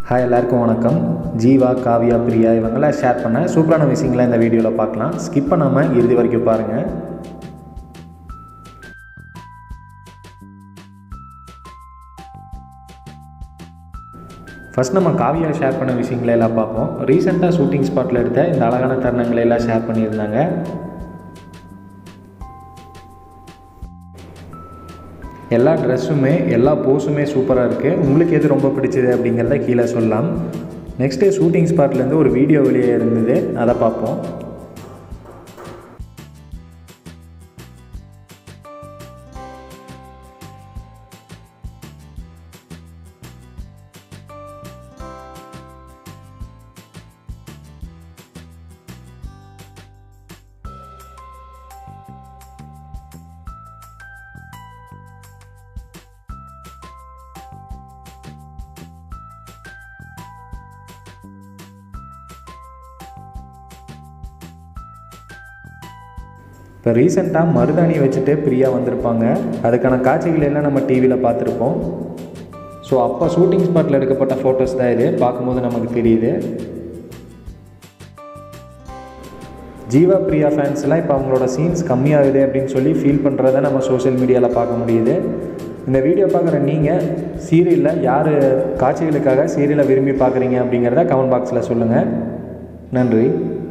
hi எல்லாருக்கும் வணக்கம் ஜீவா காவியா பிரியா இவங்களாம் ஷேர் பண்ண சூப்பரான விஷயங்களை இந்த வீடியோவில் பார்க்கலாம் ஸ்கிப் பண்ணாமல் இறுதி வரைக்கும் பாருங்கள் ஃபஸ்ட் நம்ம காவியா ஷேர் பண்ண விஷயங்களை எல்லாம் பார்ப்போம் ரீசெண்டாக ஷூட்டிங் ஸ்பாட்டில் எடுத்த இந்த அழகான தருணங்களை எல்லாம் ஷேர் பண்ணியிருந்தாங்க எல்லா ட்ரெஸ்ஸுமே எல்லா போஸுமே சூப்பராக இருக்குது உங்களுக்கு எது ரொம்ப பிடிச்சது அப்படிங்கிறத கீழே சொல்லலாம் நெக்ஸ்ட்டு ஷூட்டிங் ஸ்பாட்லேருந்து ஒரு வீடியோ வெளியே இருந்தது அதை பார்ப்போம் இப்போ ரீசெண்டாக மருதாணி வச்சுட்டு பிரியா வந்திருப்பாங்க அதுக்கான காட்சிகள் எல்லாம் நம்ம டிவியில் பார்த்துருப்போம் ஸோ அப்போ ஷூட்டிங் ஸ்பாட்டில் எடுக்கப்பட்ட ஃபோட்டோஸ் தான் இது பார்க்கும்போது நமக்கு தெரியுது ஜீவா பிரியா ஃபேன்ஸ்லாம் இப்போ அவங்களோட சீன்ஸ் கம்மியாகுது அப்படின்னு சொல்லி ஃபீல் பண்ணுறத நம்ம சோஷியல் மீடியாவில் பார்க்க முடியுது இந்த வீடியோ பார்க்குற நீங்கள் சீரியலில் யார் காட்சிகளுக்காக சீரியலை விரும்பி பார்க்குறீங்க அப்படிங்கிறத கமெண்ட் பாக்ஸில் சொல்லுங்கள் நன்றி